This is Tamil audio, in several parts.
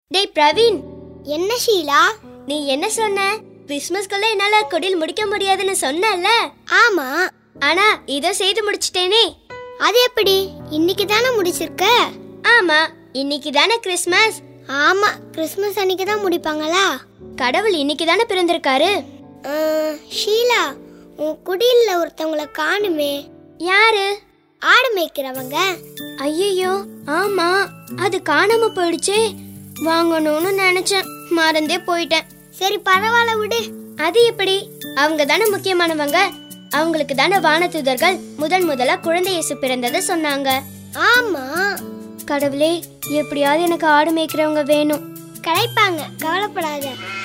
டேய் பிரவீன் என்ன ஷீலா நீ என்ன சொன்ன கிறிஸ்மஸ்க்குள்ள என்னால கொடியில் முடிக்க முடியாதுன்னு சொன்னல ஆமா ஆனா இதோ செய்து முடிச்சிட்டேனே அது எப்படி இன்னைக்கு தானே முடிச்சிருக்க ஆமா இன்னைக்கு தானே கிறிஸ்மஸ் ஆமா கிறிஸ்மஸ் அன்னைக்கு தான் முடிப்பாங்களா கடவுள் இன்னைக்கு தானே பிறந்திருக்காரு அஹ், ஷீலா உன் குடியில ஒருத்தவங்கள காணுமே யாரு ஆடு மேய்க்கிறவங்க ஐயோ ஆமா அது காணாம போயிடுச்சே வாங்கணும்னு நினைச்சேன் மறந்தே போயிட்டேன் சரி பரவாயில்ல விடு அது எப்படி அவங்க தானே முக்கியமானவங்க அவங்களுக்கு தானே வானதூதர்கள் முதன் முதலா குழந்தை இயேசு பிறந்ததை சொன்னாங்க ஆமா கடவுளே எப்படியாவது எனக்கு ஆடு மேய்க்கிறவங்க வேணும் கிடைப்பாங்க கவலைப்படாத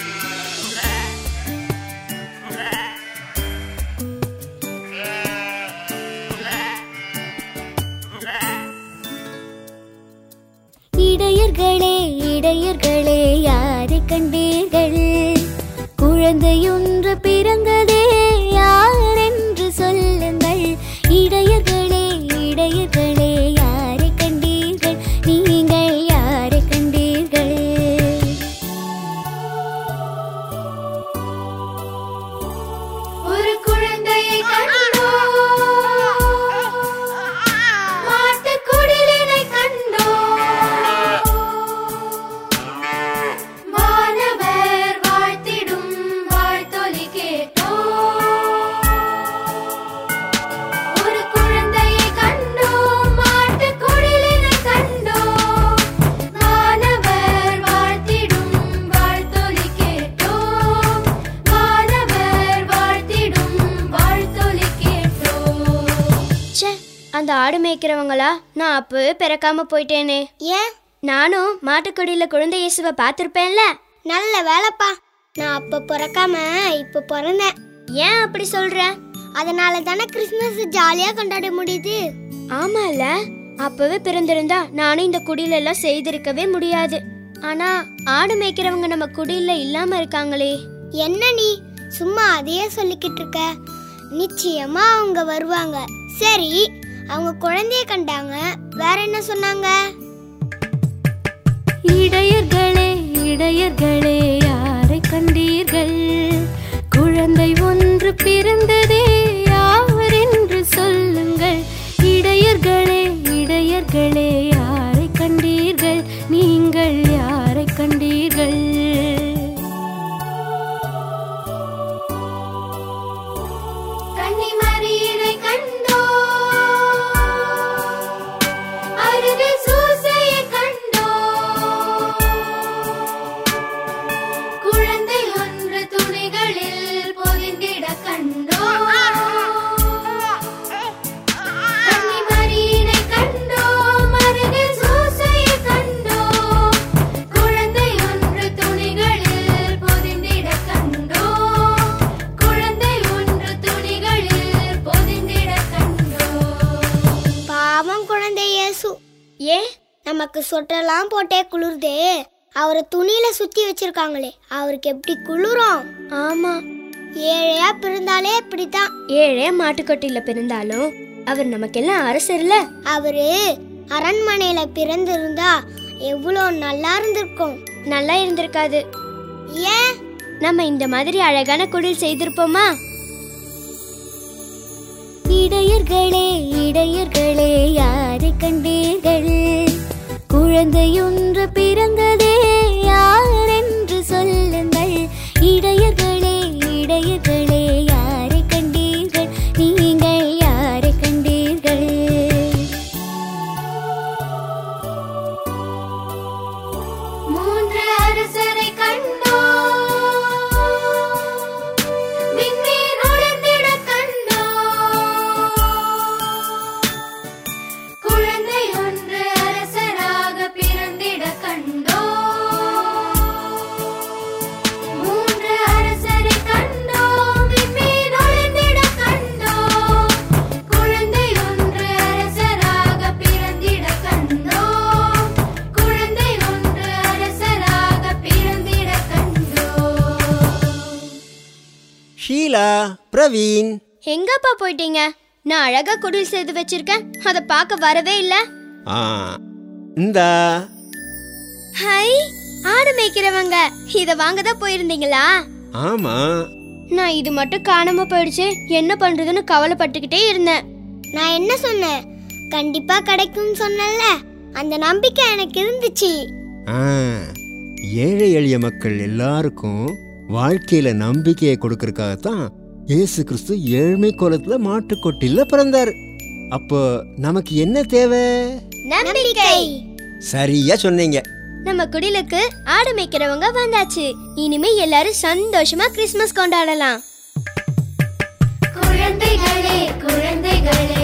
இடையர்களே இடையர்களே யாரை கண்டீர்கள் குழந்தையொன்று பிறந்ததே யாரென்று சொல்லுங்கள் இடையர்களே இடையர்களே யாரை கண்டீர்கள் நீங்கள் யாரை கண்டீர்கள் ஒரு குழந்தையை கண்டோ மாட்டுக் குடிலினை கண்டோ வானவர் வாழ்த்திடும் வாழ்த்தொலி கேட்டோ ஒரு குழந்தையை கண்டோ மாட்டுக் குடிலினை கண்டோ வானவர் வாழ்த்திடும் வாழ்த்தொலி கேட்டோ வானவர் வாழ்த்திடும் வாழ்த்தொலி கேட்டோ ச்சே அந்த ஆடு மேய்க்கிறவங்களா நான் அப்பவே பிறக்காம போயிட்டேனே ஏன் நானும் மாட்டுக்கொடியில குழந்தை இயேசுவை பார்த்திருப்பேன்ல நல்ல வேலைப்பா நான் அப்ப பிறக்காம இப்ப பிறந்தேன் ஏன் அப்படி சொல்ற அதனால தானே கிறிஸ்மஸ் ஜாலியா கொண்டாட முடியுது ஆமால அப்பவே பிறந்திருந்தா நானும் இந்த குடியில எல்லாம் செய்திருக்கவே முடியாது ஆனா ஆடு மேய்க்கிறவங்க நம்ம குடியில இல்லாம இருக்காங்களே என்ன நீ சும்மா அதையே சொல்லிக்கிட்டு இருக்க நிச்சயமா அவங்க வருவாங்க சரி அவங்க குழந்தைய கண்டாங்க வேற என்ன சொன்னாங்க இடையர்களே இடையர்களே யாரை கண்டீர்கள் குழந்தை ஒன்று பிறந்ததே யாரென்று சொல்லுங்கள் இடையர்களே இடையர்களே யாரை கண்டீர்கள் நீங்கள் யாரை கண்டீர்கள் கன்னிமரியினை கண்டோ அருகில் சூசையை கண்டோ குழந்தை ஒன்று துணிகளில் பொதிந்திட கண்டோ கன்னிமரியினை கண்டோ அருகில் சூசையை கண்டோ குழந்தை ஒன்று துணிகளில் பொதிந்திட கண்டோ குழந்தை ஒன்று துணிகளில் பொதிந்திட கண்டோ பாவம் குழந்தை இயேசு ஏன் நமக்கு சொட்டெல்லாம் போட்டே குளிருதே அவரை துணியில சுத்தி வச்சிருக்காங்களே அவருக்கு எப்படி குளிரும் ஆமா ஏழையா பிறந்தாலே இப்படித்தான் ஏழே மாட்டுக்கொட்டியில பிறந்தாலும் அவர் நமக்கெல்லாம் அரசர்ல அவரு அரண்மனையில பிறந்திருந்தா எவ்வளோ நல்லா இருந்திருக்கும் நல்லா இருந்திருக்காது ஏன் நம்ம இந்த மாதிரி அழகான குடில் செய்திருப்போமா இடையர்களே இடையர்களே யாரை கண்டீர்கள் குழந்தையொன்று பிறந்ததே யாரென்று சொல்லுங்கள் இடையர்களே இடையர்களே யாரை கண்டீர்கள் நீங்கள் யாரை கண்டீர்கள் மூன்று அரசரை கண்டோ விண்மீன் உழந்திட கண்டோ குழந்தை ஒன்று அரசராக பிறந்திட கண்டோ மூன்று அரசரை கண்டோ விண்மீன் உழந்திட கண்டோ குழந்தை ஒன்று அரசராக பிறந்திட கண்டோ குழந்தை ஒன்று அரசராக பிறந்திட கண்டோ ஷீலா பிரவீன் எங்கப்பா போயிட்டீங்க நான் அழகா குடில் செய்து வச்சிருக்கேன் அதை பார்க்க வரவே இல்ல ஆ இந்தா ஹை ஆடு மேய்க்கிறவங்க இத வாங்க தான் போயிருந்தீங்களா ஆமா நான் இது மட்டும் காணாம போயிடுச்சு என்ன பண்றதுன்னு கவலைப்பட்டுக்கிட்டே இருந்தேன் நான் என்ன சொன்னேன் கண்டிப்பா கிடைக்கும்னு சொன்னேன்ல அந்த நம்பிக்கை எனக்கு இருந்துச்சு ஆ, ஏழை எளிய மக்கள் எல்லாருக்கும் வாழ்க்கையில நம்பிக்கையை கொடுக்கறதுக்காகத்தான் இயேசு கிறிஸ்து ஏழ்மை கோலத்துல மாட்டுக்கொட்டில பிறந்தாரு அப்போ நமக்கு என்ன தேவை நம்பிக்கை சரியா சொன்னீங்க நம்ம குடிலுக்கு ஆடு மேய்க்கிறவங்க வந்தாச்சு இனிமே எல்லாரும் சந்தோஷமா கிறிஸ்மஸ் கொண்டாடலாம் குழந்தைகளே குழந்தைகளே